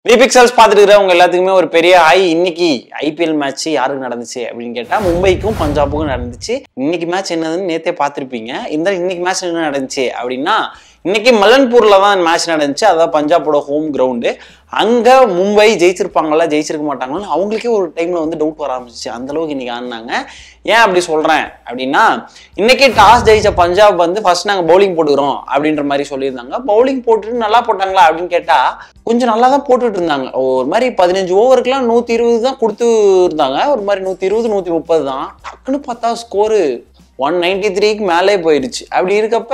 பிபிக்சல்ஸ் பார்த்துட்டு இருக்கிற உங்க எல்லாத்துக்குமே ஒரு பெரிய ஐ இன்னைக்கு ஐபிஎல் மேட்ச் யாருக்கு நடந்துச்சு அப்படின்னு கேட்டா மும்பைக்கும் பஞ்சாபுக்கும் நடந்துச்சு இன்னைக்கு மேட்ச் என்னதுன்னு நேத்தே பார்த்துருப்பீங்க இந்த இன்னைக்கு மேட்ச் என்ன நடந்துச்சு அப்படின்னா இன்னைக்கு மலன்பூர்ல தான் மேட்ச் நடந்துச்சு அதான் பஞ்சாபோட ஹோம் கிரவுண்டு அங்க மும்பை ஜெயிச்சிருப்பாங்களா ஜெயிச்சிருக்க மாட்டாங்களான்னு அவங்களுக்கே ஒரு டைம்ல வந்து டவுட் வர ஆரம்பிச்சிச்சு அந்த அளவுக்கு இன்னைக்கு ஆடினாங்க ஏன் அப்படி சொல்றேன் அப்படின்னா இன்னைக்கு டாஸ் ஜெயிச்ச பஞ்சாப் வந்து ஃபர்ஸ்ட் நாங்க பவுலிங் போட்டுக்கிறோம் அப்படின்ற மாதிரி சொல்லியிருந்தாங்க பவுலிங் போட்டுட்டு நல்லா போட்டாங்களா அப்படின்னு கேட்டா கொஞ்சம் நல்லா தான் போட்டுட்டு இருந்தாங்க ஒரு மாதிரி பதினஞ்சு ஓவருக்குலாம் நூத்தி இருபது தான் கொடுத்து இருந்தாங்க ஒரு மாதிரி நூத்தி இருபது நூத்தி முப்பது தான் டக்குன்னு பார்த்தா ஸ்கோரு ஒன் நைன்டி த்ரீக்கு மேலே போயிடுச்சு அப்படி இருக்கப்ப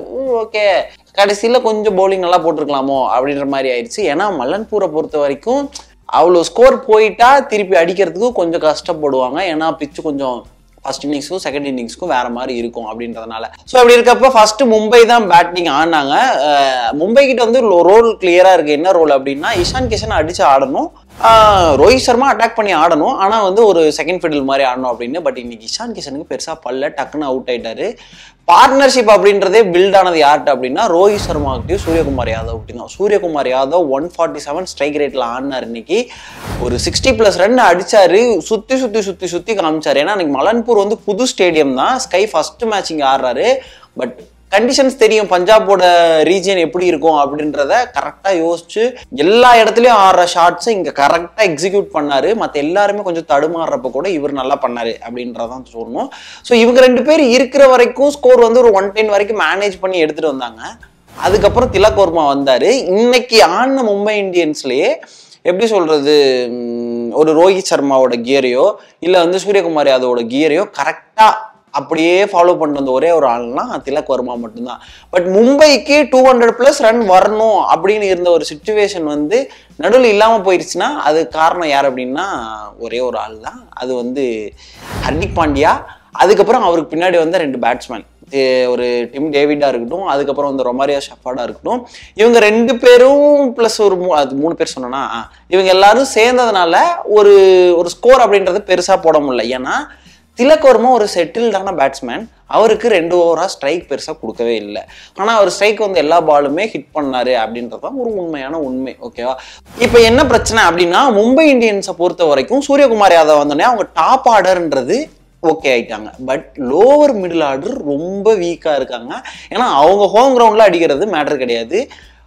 ஓகே கடைசியில் கொஞ்சம் பவுலிங் நல்லா போட்டிருக்கலாமோ அப்படின்ற மாதிரி ஆயிடுச்சு ஏன்னா மல்லன்பூரை பொறுத்த வரைக்கும் அவ்வளோ ஸ்கோர் போயிட்டா திருப்பி அடிக்கிறதுக்கு கொஞ்சம் கஷ்டப்படுவாங்க ஏன்னா பிச்சு கொஞ்சம் ஃபர்ஸ்ட் இன்னிங்ஸ்க்கும் செகண்ட் இன்னிங்ஸ்க்கும் வேற மாதிரி இருக்கும் அப்படின்றதுனால ஸோ அப்படி இருக்கப்ப ஃபர்ஸ்ட் மும்பை தான் பேட்டிங் ஆடினாங்க அஹ் மும்பை கிட்ட வந்து ரோல் கிளியரா இருக்கு என்ன ரோல் அப்படின்னா இஷான் கிஷன் அடிச்சு ஆடணும் ஆஹ் ரோஹித் சர்மா அட்டாக் பண்ணி ஆடணும் ஆனா வந்து ஒரு செகண்ட் ஃபீல்டில் மாதிரி ஆடணும் அப்படின்னு பட் இன்னைக்கு இஷான் கிஷனுக்கு பெருசா பல்ல டக்குன்னு அவுட் ஆயிட்டாரு பார்ட்னர்ஷிப் அப்படின்றதே பில்ட் ஆனது யார்கிட்ட அப்படின்னா ரோஹித் சர்மாக்கிட்டையும் சூரியகுமார் யாதவ் கிட்டையும் தான் Suryakumar Yadav one forty seven strike ரேட்ல ஆடினார் இன்னைக்கு ஒரு சிக்ஸ்டி பிளஸ் ரன் அடிச்சாரு சுத்தி சுத்தி சுத்தி சுத்தி காமிச்சாரு ஏன்னா இன்னைக்கு மலன்பூர் வந்து புது ஸ்டேடியம் தான் ஸ்கை ஃபர்ஸ்ட் மேட்ச் இங்க ஆடுறாரு பட் கண்டிஷன்ஸ் தெரியும் பஞ்சாபோட ரீஜியன் எப்படி இருக்கும் அப்படின்றத கரெக்டாக யோசிச்சு எல்லா இடத்துலையும் ஆடுற ஷாட்ஸை இங்கே கரெக்டாக எக்ஸிக்யூட் பண்ணாரு மற்ற எல்லாருமே கொஞ்சம் தடுமாறுறப்ப கூட இவர் நல்லா பண்ணாரு அப்படின்றதான் சொல்லணும் ஸோ இவங்க ரெண்டு பேர் இருக்கிற வரைக்கும் ஸ்கோர் வந்து ஒரு ஒன் டென் வரைக்கும் மேனேஜ் பண்ணி எடுத்துட்டு வந்தாங்க அதுக்கப்புறம் திலக் வர்மா வந்தாரு இன்னைக்கு ஆடின மும்பை இந்தியன்ஸ்லயே எப்படி சொல்றது உம், ஒரு ரோஹித் சர்மாவோட கியரையோ இல்லை வந்து சூரியகுமார் யாதவோட கியரையோ கரெக்டாக அப்படியே ஃபாலோ பண்ணிட்டு வந்த ஒரே ஒரு ஆள்னா திலக் வர்மா மட்டும்தான் பட் மும்பைக்கு டூ ஹண்ட்ரட் ப்ளஸ் ரன் வரணும் அப்படின்னு இருந்த ஒரு சுச்சுவேஷன் வந்து நடுவில் இல்லாமல் போயிடுச்சுன்னா அது காரணம் யார் அப்படின்னா ஒரே ஒரு ஆள் தான் அது வந்து ஹர்திக் பாண்டியா அதுக்கப்புறம் அவருக்கு பின்னாடி வந்த ரெண்டு பேட்ஸ்மேன் ஒரு டிம் டேவிடா இருக்கட்டும் அதுக்கப்புறம் வந்து ரொமாரியா ஷஃபாடா இருக்கட்டும் இவங்க ரெண்டு பேரும் ப்ளஸ் ஒரு மூ அது மூணு பேர் சொன்னோன்னா ஆ, இவங்க எல்லாரும் சேர்ந்ததுனால ஒரு ஒரு ஸ்கோர் அப்படின்றது பெருசா போட முடியல ஏன்னா திலக் வர்மா ஒரு செட்டில்டான பேட்ஸ்மேன் அவருக்கு ரெண்டு ஓவரா ஸ்ட்ரைக் பெருசா கொடுக்கவே இல்லை ஆனா அவர் ஸ்ட்ரைக் வந்து எல்லா பாலுமே ஹிட் பண்ணாரு அப்படின்றது தான் ஒரு உண்மையான உண்மை ஓகேவா இப்போ என்ன பிரச்சனை அப்படின்னா மும்பை இந்தியன்ஸை பொறுத்த வரைக்கும் சூரியகுமார் யாதவ் வந்தோடனே அவங்க டாப் ஆர்டர்ன்றது ஓகே ஆயிட்டாங்க பட் லோவர் மிடில் ஆர்டர் ரொம்ப வீக்காக இருக்காங்க ஏன்னா அவங்க ஹோம் கிரவுண்டில் அடிக்கிறது மேட்டர் கிடையாது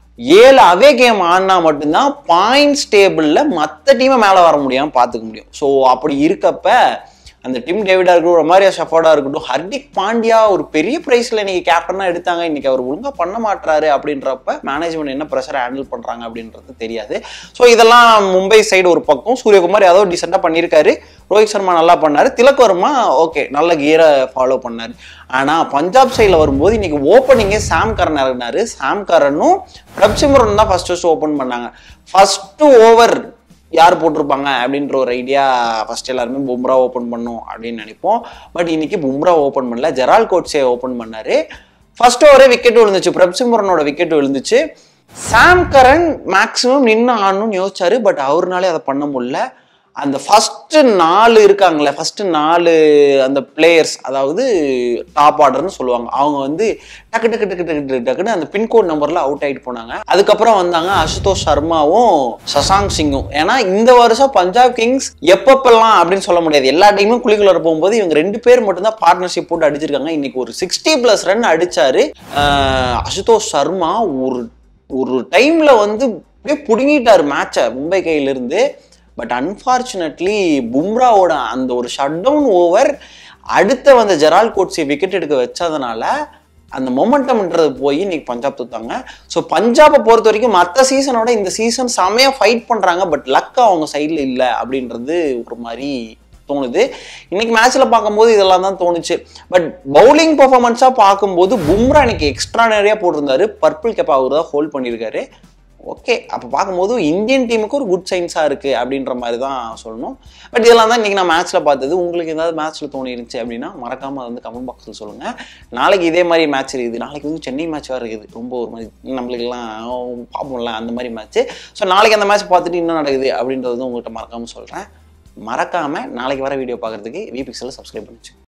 ஏழு அவே கேம் ஆடினா மட்டும்தான் பாயிண்ட்ஸ் டேபிளில் மற்ற டீமை மேலே வர முடியாமல் பார்த்துக்க முடியும் ஸோ அப்படி இருக்கப்ப அந்த டிம் டேவிடா இருக்கட்டும் ரொமாரியா ஷஃபாடா இருக்கட்டும் ஹர்திக் பாண்டியா ஒரு பெரிய பிரைஸ்ல இன்னைக்கு கேப்டனா எடுத்தாங்க இன்னைக்கு அவர் ஒழுங்கா பண்ண மாட்டாரு அப்படின்றப்ப மேனேஜ்மெண்ட் என்ன ப்ரெஷரை ஹேண்டில் பண்றாங்க அப்படின்றது தெரியாது ஸோ இதெல்லாம் மும்பை சைடு ஒரு பக்கம் சூரியகுமார் ஏதோ டீசெண்டாக பண்ணியிருக்காரு ரோஹித் சர்மா நல்லா பண்ணாரு திலக் வர்மா ஓகே நல்ல கியரை ஃபாலோ பண்ணாரு ஆனா பஞ்சாப் சைடில் வரும்போது இன்னைக்கு ஓப்பனிங்கே சாம் கரன் இறங்கினாரு சாம் கரனும் பிரப்சிமரன் தான் ஃபர்ஸ்ட் ஃபர்ஸ்ட் ஓப்பன் பண்ணாங்க ஃபர்ஸ்ட் ஓவர் யார் போட்டிருப்பாங்க அப்படின்ற ஒரு ஐடியா ஃபர்ஸ்ட் எல்லாருமே பும்ரா ஓப்பன் பண்ணும் அப்படின்னு நினைப்போம் பட் இன்னைக்கு பும்ரா ஓப்பன் பண்ணல ஜெரால் கோட்ஸே ஓப்பன் பண்ணாரு ஃபர்ஸ்ட் ஓவரே விக்கெட் விழுந்துச்சு பிரப்சிமரனோட விக்கெட் விழுந்துச்சு சாம் கரன் மேக்ஸிமம் நின்று ஆடணும்னு யோசிச்சாரு பட் அவர்னாலே அதை பண்ண முடியல அந்த ஃபர்ஸ்ட் நாலு இருக்காங்களே ஃபர்ஸ்ட் நாலு அந்த பிளேயர்ஸ் அதாவது டாப் ஆர்டர்னு சொல்லுவாங்க அவங்க வந்து டக்கு டக்கு டக்கு டக்கு டக்கு டக்குன்னு அந்த பின்கோட் நம்பர்ல அவுட் ஆயிட்டு போனாங்க அதுக்கப்புறம் வந்தாங்க அசுதோஷ் சர்மாவும் சசாங்க் சிங்கும் ஏன்னா இந்த வருஷம் பஞ்சாப் கிங்ஸ் எப்பப்பெல்லாம் அப்படின்னு சொல்ல முடியாது எல்லா டைமும் குழிக்குள்ள போகும்போது இவங்க ரெண்டு பேர் மட்டும்தான் பார்ட்னர்ஷிப் போட்டு அடிச்சிருக்காங்க இன்னைக்கு ஒரு சிக்ஸ்டி பிளஸ் ரன் அடிச்சாரு ஆஹ் அசுதோஷ் சர்மா ஒரு ஒரு டைம்ல வந்து அப்படியே புடுங்கிட்டாரு மேட்சை மும்பை கையில இருந்து பட் அன்ஃபார்ச்சுனேட்லி பும்ராவோட அந்த ஒரு ஷட் டவுன் ஓவர் அடுத்த வந்த ஜெரால் கோட்ஸை விக்கெட் எடுக்க வச்சதுனால அந்த மொமெண்டம்ன்றது போய் இன்னைக்கு பஞ்சாப் தூத்தாங்க ஸோ பஞ்சாபை பொறுத்த வரைக்கும் மற்ற சீசனோட இந்த சீசன் செமையாக ஃபைட் பண்ணுறாங்க பட் லக் அவங்க சைடில் இல்லை அப்படின்றது ஒரு மாதிரி தோணுது இன்னைக்கு மேட்ச்ல பார்க்கும்போது இதெல்லாம் தான் தோணுச்சு பட் பவுலிங் பெர்ஃபார்மன்ஸாக பார்க்கும்போது பும்ரா இன்னைக்கு எக்ஸ்ட்ரா நிறையா போட்டிருந்தாரு பர்பிள் கேப் அவர் தான் ஹோல்ட் பண்ணியிருக்காரு ஓகே அப்போ பார்க்கும்போது இந்தியன் டீமுக்கு ஒரு குட் சைன்ஸாக இருக்குது அப்படின்ற மாதிரி தான் சொல்லணும் பட் இதெல்லாம் தான் இன்றைக்கி நான் மேட்ச்சில் பார்த்தது உங்களுக்கு ஏதாவது மேட்ச்சில் தோணி இருந்துச்சு அப்படின்னா மறக்காமல் வந்து கமெண்ட் பாக்ஸில் சொல்லுங்கள் நாளைக்கு இதே மாதிரி மேட்ச் இருக்குது நாளைக்கு வந்து சென்னை மேட்ச் வேறு இருக்குது ரொம்ப ஒரு மாதிரி நம்மளுக்கெல்லாம் பார்ப்போம்ல அந்த மாதிரி மேட்ச்சு ஸோ நாளைக்கு அந்த மேட்ச் பார்த்துட்டு என்ன நடக்குது அப்படின்றது வந்து உங்கள்கிட்ட மறக்காமல் சொல்கிறேன் மறக்காமல் நாளைக்கு வர வீடியோ பார்க்குறதுக்கு விபிக்ஸில் சப்ஸ்கிரைப் பண்ணிச்சு